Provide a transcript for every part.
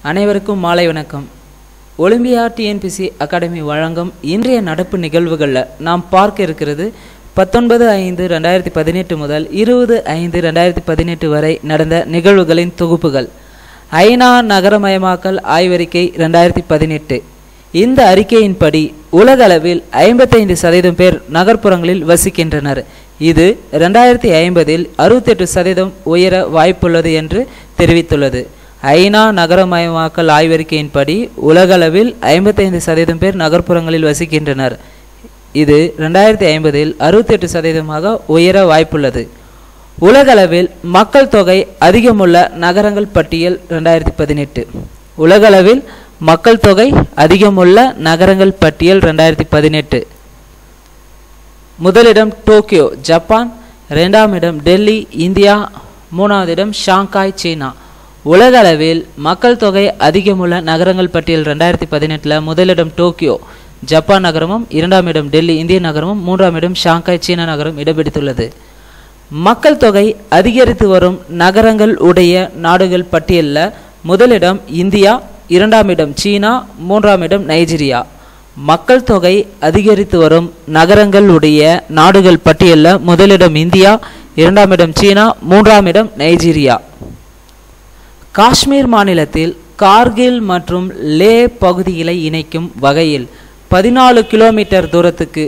அனைவருக்கும் மாலை வணக்கம் ஒலிம்பியா டிஎன்பிசி அகாடமி வழங்கும் இன்றைய நடப்பு நிகழ்வுகளில் நாம் பார்க்க இருக்கிறது பத்தொன்பது ஐந்து ரெண்டாயிரத்தி பதினெட்டு முதல் இருபது ஐந்து ரெண்டாயிரத்தி பதினெட்டு வரை நடந்த நிகழ்வுகளின் தொகுப்புகள் ஐநா நகரமயமாக்கல் ஆய்வறிக்கை ரெண்டாயிரத்தி பதினெட்டு இந்த அறிக்கையின்படி உலகளவில் ஐம்பத்தைந்து சதவீதம் பேர் நகர்ப்புறங்களில் வசிக்கின்றனர் இது ரெண்டாயிரத்தி ஐம்பதில் அறுபத்தெட்டு சதவீதம் உயர வாய்ப்புள்ளது என்று தெரிவித்துள்ளது ஐநா நகரமயமாக்கல் ஆய்வறிக்கையின்படி உலகளவில் ஐம்பத்தைந்து சதவீதம் பேர் நகர்ப்புறங்களில் வசிக்கின்றனர் இது ரெண்டாயிரத்தி ஐம்பதில் அறுபத்தெட்டு சதவீதமாக உயர வாய்ப்புள்ளது உலகளவில் மக்கள் தொகை அதிகமுள்ள நகரங்கள் பட்டியல் ரெண்டாயிரத்தி பதினெட்டு உலகளவில் மக்கள் தொகை அதிகமுள்ள நகரங்கள் பட்டியல் ரெண்டாயிரத்தி பதினெட்டு முதலிடம் டோக்கியோ ஜப்பான் இரண்டாம் இடம் டெல்லி இந்தியா மூணாவது இடம் ஷாங்காய் சீனா உலகளவில் மக்கள் தொகை அதிகமுள்ள நகரங்கள் பட்டியல் ரெண்டாயிரத்தி பதினெட்டில் முதலிடம் டோக்கியோ ஜப்பான் நகரமும் இரண்டாம் இடம் டெல்லி இந்திய நகரமும் மூன்றாம் இடம் ஷாங்காய் சீனா நகரம் இடம்பிடித்துள்ளது மக்கள் தொகை அதிகரித்து வரும் நகரங்கள் உடைய நாடுகள் பட்டியலில் முதலிடம் இந்தியா இரண்டாம் இடம் சீனா மூன்றாம் இடம் நைஜீரியா மக்கள் தொகை அதிகரித்து வரும் நகரங்கள் உடைய நாடுகள் பட்டியலில் முதலிடம் இந்தியா இரண்டாம் இடம் சீனா மூன்றாம் இடம் நைஜீரியா காஷ்மீர் மாநிலத்தில் கார்கில் மற்றும் லே பகுதிகளை இணைக்கும் வகையில் பதினாலு கிலோமீட்டர் தூரத்துக்கு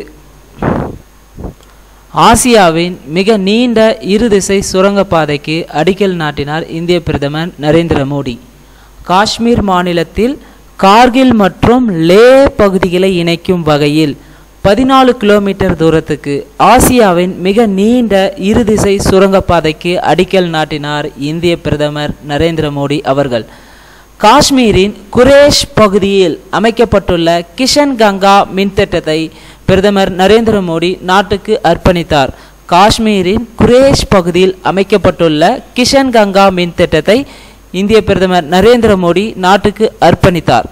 ஆசியாவின் மிக நீண்ட இருதிசை சுரங்கப்பாதைக்கு அடிக்கல் நாட்டினார் இந்திய பிரதமர் நரேந்திர மோடி காஷ்மீர் மாநிலத்தில் கார்கில் மற்றும் லே பகுதிகளை இணைக்கும் வகையில் பதினாலு கிலோமீட்டர் தூரத்துக்கு ஆசியாவின் மிக நீண்ட இருதிசை சுரங்கப்பாதைக்கு அடிக்கல் நாட்டினார் இந்திய பிரதமர் நரேந்திர மோடி அவர்கள் காஷ்மீரின் குரேஷ் பகுதியில் அமைக்கப்பட்டுள்ள கிஷன் கங்கா மின்திட்டத்தை பிரதமர் நரேந்திர மோடி நாட்டுக்கு அர்ப்பணித்தார் காஷ்மீரின் குரேஷ் பகுதியில் அமைக்கப்பட்டுள்ள கிஷன் கங்கா மின்திட்டத்தை இந்திய பிரதமர் நரேந்திர மோடி நாட்டுக்கு அர்ப்பணித்தார்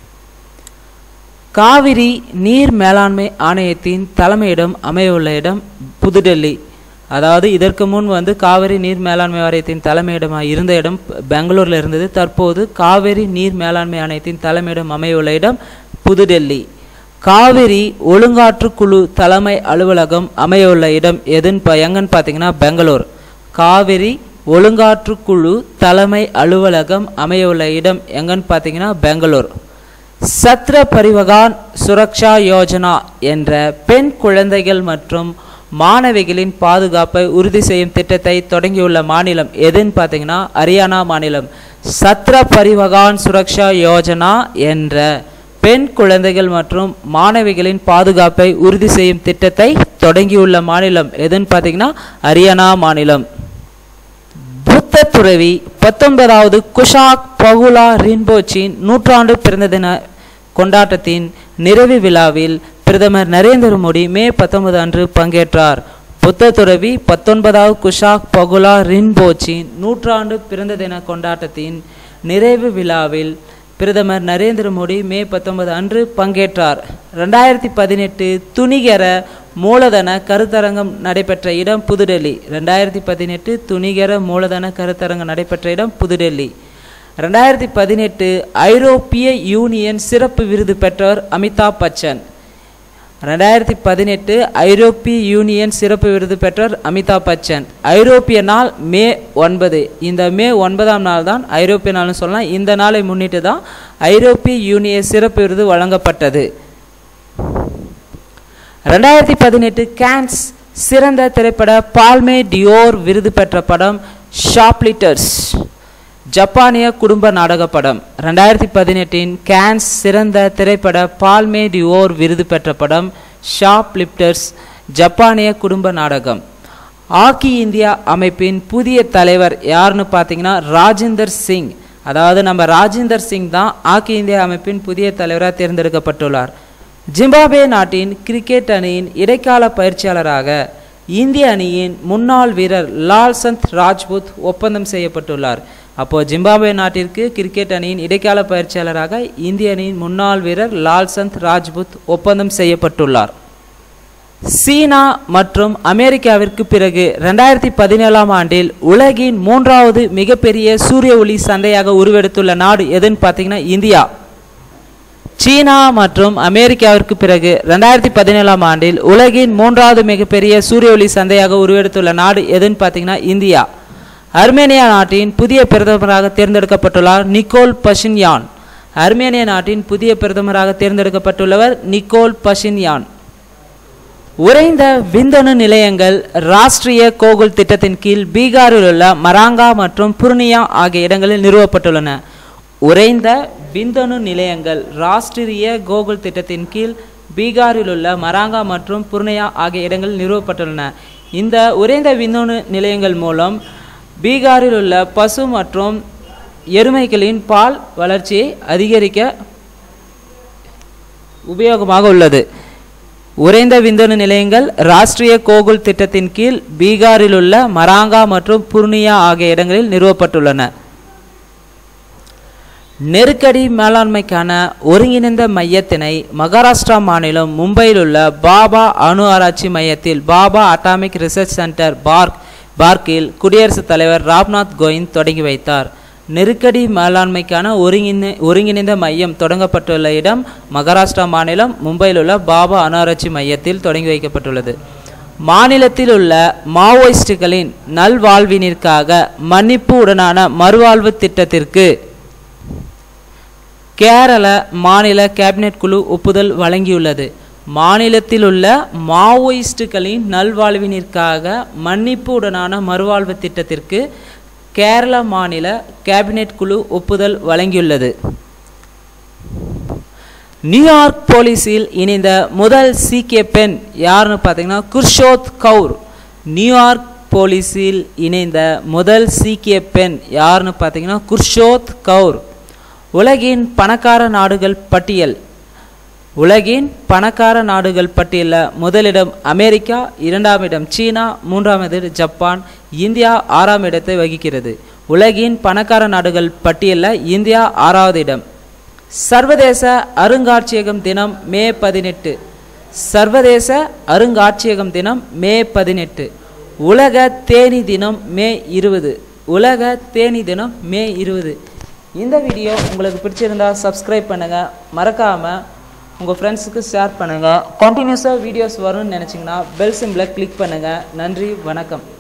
காவிரி நீர் மேலாண்மை ஆணையத்தின் தலைமையிடம் அமையவுள்ள இடம் புதுடெல்லி அதாவது இதற்கு முன் வந்து காவிரி நீர் மேலாண்மை வாரியத்தின் தலைமையிடமாக இருந்த இடம் பெங்களூரில் இருந்தது தற்போது காவிரி நீர் மேலாண்மை ஆணையத்தின் தலைமையிடம் அமையவுள்ள இடம் புதுடெல்லி காவிரி ஒழுங்காற்று குழு தலைமை அலுவலகம் அமையவுள்ள இடம் எதுன்னு எங்கன்னு பார்த்தீங்கன்னா பெங்களூர் காவிரி ஒழுங்காற்று குழு தலைமை அலுவலகம் அமையவுள்ள இடம் எங்கன்னு பார்த்தீங்கன்னா பெங்களூர் சத்ர பரிவகான் சுரக்ஷா யோஜனா என்ற பெண் குழந்தைகள் மற்றும் மாணவிகளின் பாதுகாப்பை உறுதி செய்யும் திட்டத்தை தொடங்கியுள்ள மாநிலம் எதுன்னு பார்த்தீங்கன்னா ஹரியானா மாநிலம் சத்ர பரிவகான் சுரக்ஷா யோஜனா என்ற பெண் குழந்தைகள் மற்றும் மாணவிகளின் பாதுகாப்பை உறுதி செய்யும் திட்டத்தை தொடங்கியுள்ள மாநிலம் எதுன்னு பார்த்தீங்கன்னா ஹரியானா மாநிலம் புத்த துறவி பத்தொன்பதாவது குஷாக் பகுலா ரின்போச்சின் நூற்றாண்டு பிறந்த தின கொண்டாட்டத்தின் நிறைவு விழாவில் பிரதமர் நரேந்திர மோடி மே பத்தொன்பது அன்று பங்கேற்றார் புத்த துறவி பத்தொன்பதாவது குஷாக் பகுலா ரின்போச்சின் நூற்றாண்டு பிறந்த தின கொண்டாட்டத்தின் நிறைவு விழாவில் பிரதமர் நரேந்திர மோடி மே பத்தொன்பது அன்று பங்கேற்றார் ரெண்டாயிரத்தி பதினெட்டு துணிகர மூலதன கருத்தரங்கம் நடைபெற்ற இடம் புதுடெல்லி ரெண்டாயிரத்தி பதினெட்டு துணிகர மூலதன கருத்தரங்கம் நடைபெற்ற இடம் புதுடெல்லி ரெண்டாயிரத்தி பதினெட்டு ஐரோப்பிய யூனியன் சிறப்பு விருது பெற்றவர் அமிதாப் பச்சன் ரெண்டாயிரத்தி பதினெட்டு ஐரோப்பிய யூனியன் சிறப்பு விருது பெற்றவர் அமிதாப் பச்சன் ஐரோப்பிய நாள் மே ஒன்பது இந்த மே ஒன்பதாம் நாள் தான் ஐரோப்பிய நாள்னு சொல்லலாம் இந்த நாளை முன்னிட்டு தான் ஐரோப்பிய யூனியன் சிறப்பு விருது வழங்கப்பட்டது ரெண்டாயிரத்தி பதினெட்டு கேன்ஸ் சிறந்த திரைப்பட பால்மே டியோர் விருது பெற்ற படம் ஷாப்லிட்டர்ஸ் ஜப்பானிய குடும்ப நாடக படம் ரெண்டாயிரத்தி பதினெட்டின் கேன்ஸ் சிறந்த திரைப்பட பால்மே டியோர் விருது பெற்ற படம் ஷாப் லிப்டர்ஸ் ஜப்பானிய குடும்ப நாடகம் ஆக்கி இந்தியா அமைப்பின் புதிய தலைவர் யாருன்னு பார்த்தீங்கன்னா ராஜேந்தர் சிங் அதாவது நம்ம ராஜேந்தர் சிங் தான் ஆக்கி இந்தியா அமைப்பின் புதிய தலைவராக தேர்ந்தெடுக்கப்பட்டுள்ளார் ஜிம்பாபே நாட்டின் கிரிக்கெட் அணியின் இடைக்கால பயிற்சியாளராக இந்திய அணியின் முன்னாள் வீரர் லால் சந்த் ராஜ்புத் ஒப்பந்தம் செய்யப்பட்டுள்ளார் அப்போ ஜிம்பாப்வே நாட்டிற்கு கிரிக்கெட் அணியின் இடைக்கால பயிற்சியாளராக இந்திய அணியின் முன்னாள் வீரர் லால் சந்த் ராஜ்புத் ஒப்பந்தம் செய்யப்பட்டுள்ளார் சீனா மற்றும் அமெரிக்காவிற்கு பிறகு ரெண்டாயிரத்தி பதினேழாம் ஆண்டில் உலகின் மூன்றாவது மிகப்பெரிய சூரிய ஒளி சந்தையாக உருவெடுத்துள்ள நாடு எதுன்னு பார்த்தீங்கன்னா இந்தியா சீனா மற்றும் அமெரிக்காவிற்கு பிறகு ரெண்டாயிரத்தி பதினேழாம் ஆண்டில் உலகின் மூன்றாவது மிகப்பெரிய சூரிய ஒளி சந்தையாக உருவெடுத்துள்ள நாடு எதுன்னு பார்த்தீங்கன்னா இந்தியா அர்மேனியா நாட்டின் புதிய பிரதமராக தேர்ந்தெடுக்கப்பட்டுள்ளார் நிக்கோல் பஷின்யான் அர்மேனியா நாட்டின் புதிய பிரதமராக தேர்ந்தெடுக்கப்பட்டுள்ளவர் நிக்கோல் பஷின்யான் உறைந்த விந்தணு நிலையங்கள் ராஷ்டிரிய கோகுல் திட்டத்தின் கீழ் பீகாரில் உள்ள மராங்கா மற்றும் புர்னியா ஆகிய இடங்களில் நிறுவப்பட்டுள்ளன உறைந்த விந்தணு நிலையங்கள் ராஷ்டிரிய கோகுல் திட்டத்தின் கீழ் பீகாரில் உள்ள மராங்கா மற்றும் புர்னியா ஆகிய இடங்களில் நிறுவப்பட்டுள்ளன இந்த உறைந்த விந்தணு நிலையங்கள் மூலம் பீகாரில் உள்ள பசு மற்றும் எருமைகளின் பால் வளர்ச்சியை அதிகரிக்க உபயோகமாக உள்ளது உறைந்த விந்தணு நிலையங்கள் ராஷ்டிரிய கோகுல் திட்டத்தின் கீழ் பீகாரில் உள்ள மராங்கா மற்றும் புர்னியா ஆகிய இடங்களில் நிறுவப்பட்டுள்ளன நெருக்கடி மேலாண்மைக்கான ஒருங்கிணைந்த மையத்தினை மகாராஷ்டிரா மாநிலம் மும்பையில் உள்ள பாபா அணு ஆராய்ச்சி மையத்தில் Bhabha atomic research centre park பார்க்கில் குடியரசுத் தலைவர் ராம்நாத் கோவிந்த் தொடங்கி வைத்தார் நெருக்கடி மேலாண்மைக்கான ஒருங்கிணை ஒருங்கிணைந்த மையம் தொடங்கப்பட்டுள்ள இடம் மகாராஷ்டிரா மாநிலம் மும்பையில் உள்ள பாபா அணு ஆராய்ச்சி மையத்தில் தொடங்கி வைக்கப்பட்டுள்ளது மாநிலத்தில் உள்ள மாவோயிஸ்டுகளின் நல்வாழ்வினிற்காக மன்னிப்பு உடனான மறுவாழ்வு திட்டத்திற்கு கேரள மாநில கேபினெட் குழு ஒப்புதல் வழங்கியுள்ளது மாநிலத்தில் உள்ள மாவோயிஸ்டுகளின் நல்வாழ்வினிற்காக மன்னிப்பு உடனான மறுவாழ்வு திட்டத்திற்கு கேரள மாநில கேபினெட் குழு ஒப்புதல் வழங்கியுள்ளது நியூயார்க் போலீஸில் இணைந்த முதல் சீக்கிய பெண் யாருன்னு பார்த்தீங்கன்னா குர்ஷோத் கவுர் நியூயார்க் போலீஸில் இணைந்த முதல் சீக்கிய பெண் யாருன்னு பார்த்தீங்கன்னா குர்ஷோத் கவுர் உலகின் பணக்கார நாடுகள் பட்டியல் உலகின் பணக்கார நாடுகள் பட்டியலில் முதலிடம் அமெரிக்கா இரண்டாம் இடம் சீனா மூன்றாம் இடம் ஜப்பான் இந்தியா ஆறாம் இடத்தை வகிக்கிறது உலகின் பணக்கார நாடுகள் பட்டியலில் இந்தியா ஆறாவது இடம் சர்வதேச அருங்காட்சியகம் தினம் மே பதினெட்டு சர்வதேச அருங்காட்சியகம் தினம் மே பதினெட்டு உலக தேனி தினம் மே இருபது உலக தேனி தினம் மே இருபது இந்த வீடியோ உங்களுக்கு பிடிச்சிருந்தா சப்ஸ்கிரைப் பண்ணுங்கள் மறக்காமல் உங்கள் ஃப்ரெண்ட்ஸுக்கு ஷேர் பண்ணுங்கள் கண்டினியூஸாக வீடியோஸ் வரும்னு நினச்சிங்கன்னா பெல் சிம்பிளை கிளிக் பண்ணுங்கள் நன்றி வணக்கம்